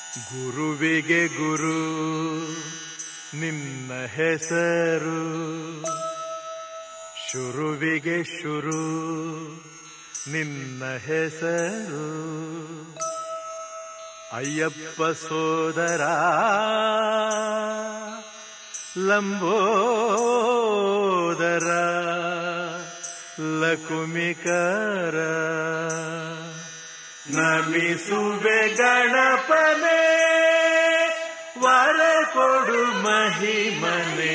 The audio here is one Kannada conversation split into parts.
ಗುರುವಿಗೆ ಗುರು ನಿನ್ನ ಹೆಸರು ಶುರುವಿಗೆ ಶುರು ನಿನ್ನ ಹೆಸರು ಅಯ್ಯಪ್ಪ ಸೋದರ ಲಂಬೋದರ ಲಕುಮಿಕರ ನಮಿಸುವೆ ಗಣಪನೇ ವರ ಕೊಡು ಮಹಿಮನೆ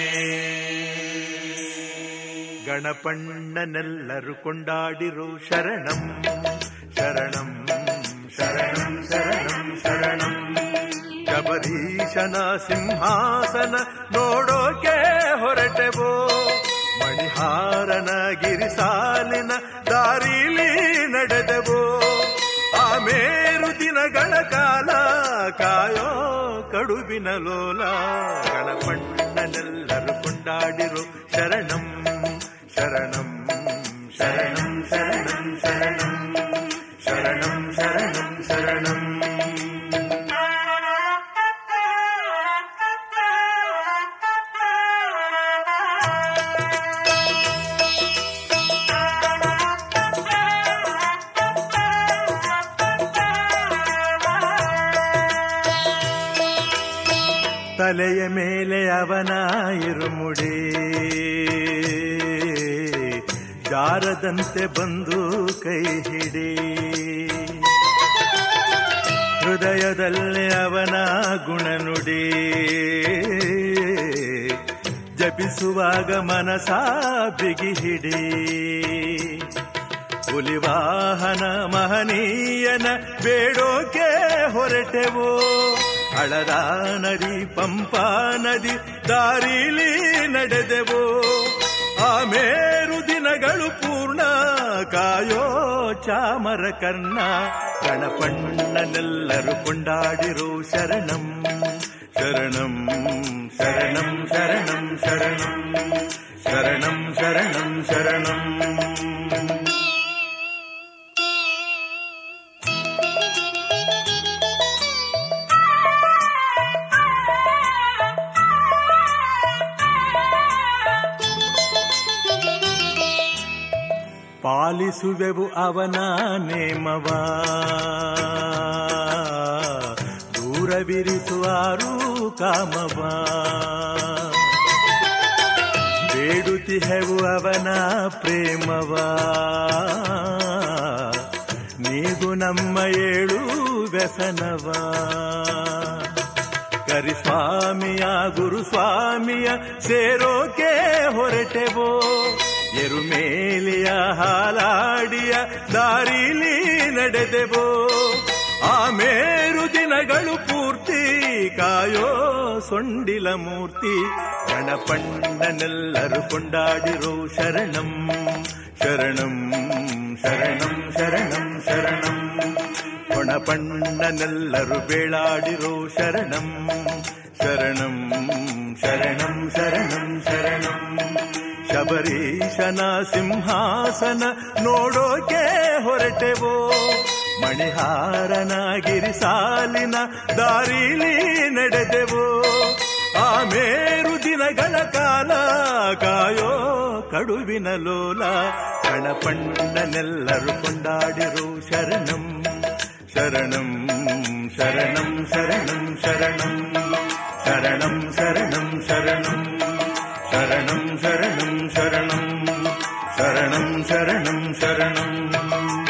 ಗಣಪಣ್ಣನೆಲ್ಲರೂ ಕೊಂಡಾಡಿರೋ ಶರಣಂ ಶರಣಂ ಶರಣಂ ಶರಣಂ ಶರಣಂ ಶಬರೀಶನ ಸಿಂಹಾಸನ ನೋಡೋಕೆ ಹೊರಟೆವೋ ಮಣಿಹಾರನ ಗಿರಿಸಾಲಿನ ದಾರಿಲಿ ನಡೆದೆವೋ ಆಮೇರು ದಿನಗಳ ಕಾಲ ಕಾಯೋ ಕಡುಬಿನ ಲೋಲ ಗಣಪಣ್ಣನೆಲ್ಲರೂ ಕೊಂಡಾಡಿರೋ ಶರಣಂ ಶರಣಂ ಶರಣಂ ಶರಣಂ ಶರಣಂ ಶರಣಂ ಶರಣಂ ಶರಣಂ ತಲೆಯ ಮೇಲೆ ಅವನ ಇರುಮುಡಿ ಜಾರದಂತೆ ಬಂದು ಕೈ ಹಿಡಿ ಹೃದಯದಲ್ಲಿ ಅವನ ಗುಣನುಡಿ ಜಪಿಸುವಾಗ ಮನಸ ಬಿಗಿ ಹಿಡಿ ಹುಲಿವಾಹನ ಮಹನೀಯನ ಬೇಡೋಕೆ ಹೊರಟೆವೋ ಹಳದ ನದಿ ಪಂಪಾ ನದಿ ದಾರಿಲಿ ನಡೆದೆವೋ ಆಮೇರು ದಿನಗಳು ಪೂರ್ಣ ಕಾಯೋ ಚಾಮರ ಕರ್ಣ ಗಣಪಣ್ಣನೆಲ್ಲರೂ ಕೊಂಡಾಡಿರೋ ಶರಣಂ ಶರಣಂ ಶರಣಂ ಶರಣಂ ಶರಣಂ ಶರಣಂ ಶರಣಂ ಶರಣಂ ಪಾಲಿಸುವೆವು ಅವನ ನೇಮವ ದೂರವಿರಿಸುವಾರು ಕಾಮವ ಬೇಡುತ್ತಿಹೆವು ಅವನ ಪ್ರೇಮವ ನೀಗು ನಮ್ಮ ಏಳು ವ್ಯಸನವ ಕರಿಸ್ವಾಮಿಯ ಗುರುಸ್ವಾಮಿಯ ಸೇರೋಕೆ ಹೊರಟೆವೋ ಎರುಮೇಲಿಯ ಹಾಲಾಡಿಯ ದಾರಿಲಿ ನಡೆದೆವೋ ಆಮೇರು ದಿನಗಳು ಪೂರ್ತಿ ಕಾಯೋ ಸೊಂಡಿಲ ಮೂರ್ತಿ ಗಣಪಣ್ಣನೆಲ್ಲರೂ ಕೊಂಡಾಡಿರೋ ಶರಣಂ ಶರಣಂ ಶರಣಂ ಶರಣಂ ಶರಣಂ ಕೊಣಪಣ್ಣನೆಲ್ಲರೂ ಬೇಳಾಡಿರೋ ಶರಣಂ ಶರಣಂ ಶರಣಂ ಶರಣಂ ಶರಣಂ ಶಬರೀಶನ ಸಿಂಹಾಸನ ನೋಡೋಕೆ ಹೊರಟೆವೋ ಮಣಿಹಾರನ ಗಿರಿಸಾಲಿನ ದಾರಿಲಿ ನಡೆದೆವೋ ಆಮೇರು ದಿನಗಳ ಕಾಲ ಕಾಯೋ ಕಡುವಿನ ಲೋಲ ಗಣಪಣ್ಣನೆಲ್ಲರೂ ಕೊಂಡಾಡಿರೋ ಶರಣಂ ಶರಣಂ ಶರಣಂ ಶರಣಂ ಶರಣಂ ಶರಣಂ ಶರಣಂ ಶರಣಂ ಶರಣಂ ಶರಣಂ ಶರಣಂ ಶರಣಂ ಶರಣಂ ಶರಣಂ